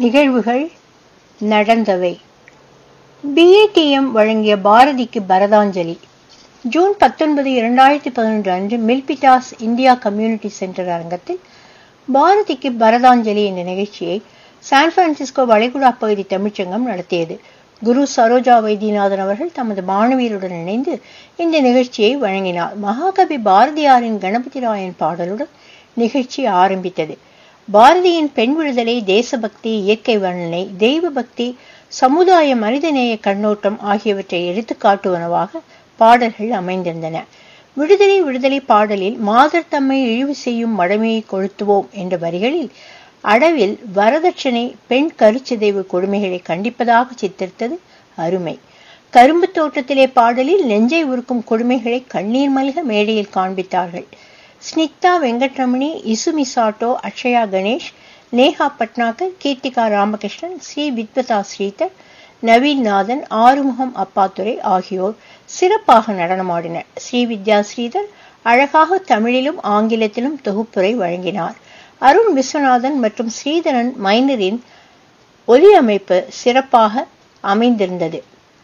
நிகழ்வுகள் நடந்தவை பிஏடிஎம் வழங்கிய பாரதிக்கு பரதாஞ்சலி ஜூன் பத்தொன்பது இரண்டாயிரத்தி பதினொன்று அன்று மில்பிட்டாஸ் இந்தியா கம்யூனிட்டி சென்டர் அரங்கத்தில் பாரதிக்கு பரதாஞ்சலி என்ற நிகழ்ச்சியை சான் பிரான்சிஸ்கோ வளைகுடா பகுதி தமிழ்ச்சங்கம் நடத்தியது குரு சரோஜா வைத்தியநாதன் அவர்கள் தமது மாணவியருடன் இணைந்து இந்த நிகழ்ச்சியை வழங்கினார் மகாகவி பாரதியாரின் கணபதி ராயன் பாடலுடன் நிகழ்ச்சி ஆரம்பித்தது பாரதியின் பெண் விடுதலை தேசபக்தி இயற்கை வர்ணனை தெய்வ பக்தி சமுதாய மனிதநேய கண்ணோட்டம் ஆகியவற்றை எடுத்துக்காட்டுவனவாக பாடல்கள் அமைந்திருந்தன விடுதலை விடுதலை பாடலில் மாதர் தம்மை இழிவு செய்யும் மடமையை கொளுத்துவோம் என்ற வரிகளில் அடவில் வரதட்சணை பெண் கருச்சிதைவு கொடுமைகளை கண்டிப்பதாக சித்தரித்தது அருமை கரும்பு தோட்டத்திலே பாடலில் நெஞ்சை உருக்கும் கொடுமைகளை கண்ணீர் மல்க மேடையில் காண்பித்தார்கள் ஸ்னிக்தா வெங்கட்ரமணி இசுமி சாட்டோ அக்ஷயா கணேஷ் நேஹா பட்னாகர் கீர்த்திகா ராமகிருஷ்ணன் ஸ்ரீ வித்வதா ஸ்ரீதர் நவீன் நாதன் ஆறுமுகம் அப்பாத்துரை ஆகியோர் சிறப்பாக நடனமாடினர் ஸ்ரீ வித்யா ஸ்ரீதர் அழகாக தமிழிலும் ஆங்கிலத்திலும் தொகுப்புரை வழங்கினார் அருண் விஸ்வநாதன் மற்றும் ஸ்ரீதரன் மைனரின் ஒலி அமைப்பு சிறப்பாக அமைந்திருந்தது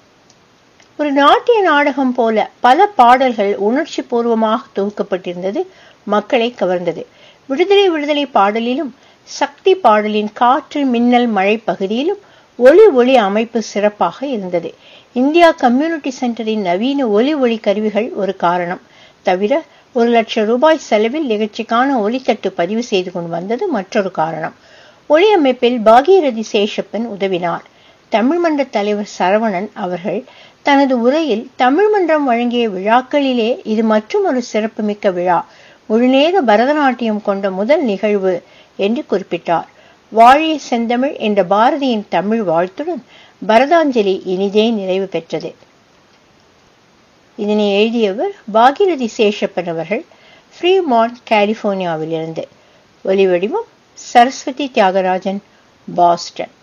ஒரு நாட்டிய நாடகம் போல பல பாடல்கள் உணர்ச்சி பூர்வமாக தொகுக்கப்பட்டிருந்தது மக்களை கவர்ந்தது விடுதலை விடுதலை பாடலிலும் சக்தி பாடலின் காற்று மின்னல் மழை பகுதியிலும் ஒளி ஒளி அமைப்பு சிறப்பாக இருந்தது இந்தியா கம்யூனிட்டி சென்டரின் நவீன ஒலி ஒளி கருவிகள் ஒரு காரணம் தவிர ஒரு லட்சம் ரூபாய் செலவில் நிகழ்ச்சிக்கான ஒலித்தட்டு பதிவு செய்து கொண்டு வந்தது மற்றொரு காரணம் ஒளி அமைப்பில் பாகீரதி சேஷப்பன் உதவினார் தமிழ் மன்ற தலைவர் சரவணன் அவர்கள் தனது உரையில் தமிழ் மன்றம் வழங்கிய விழாக்களிலே இது மற்றும் ஒரு சிறப்புமிக்க விழா முழுநேர பரதநாட்டியம் கொண்ட முதல் நிகழ்வு என்று குறிப்பிட்டார் வாழிய செந்தமிழ் என்ற பாரதியின் தமிழ் வாழ்த்துடன் பரதாஞ்சலி இனிதே நிறைவு பெற்றது இதனை எழுதியவர் பாகிரதி சேஷப்பன் அவர்கள் ஃப்ரீமான்ட் கலிபோர்னியாவிலிருந்து ஒலிவடிவம் சரஸ்வதி தியாகராஜன் பாஸ்டன்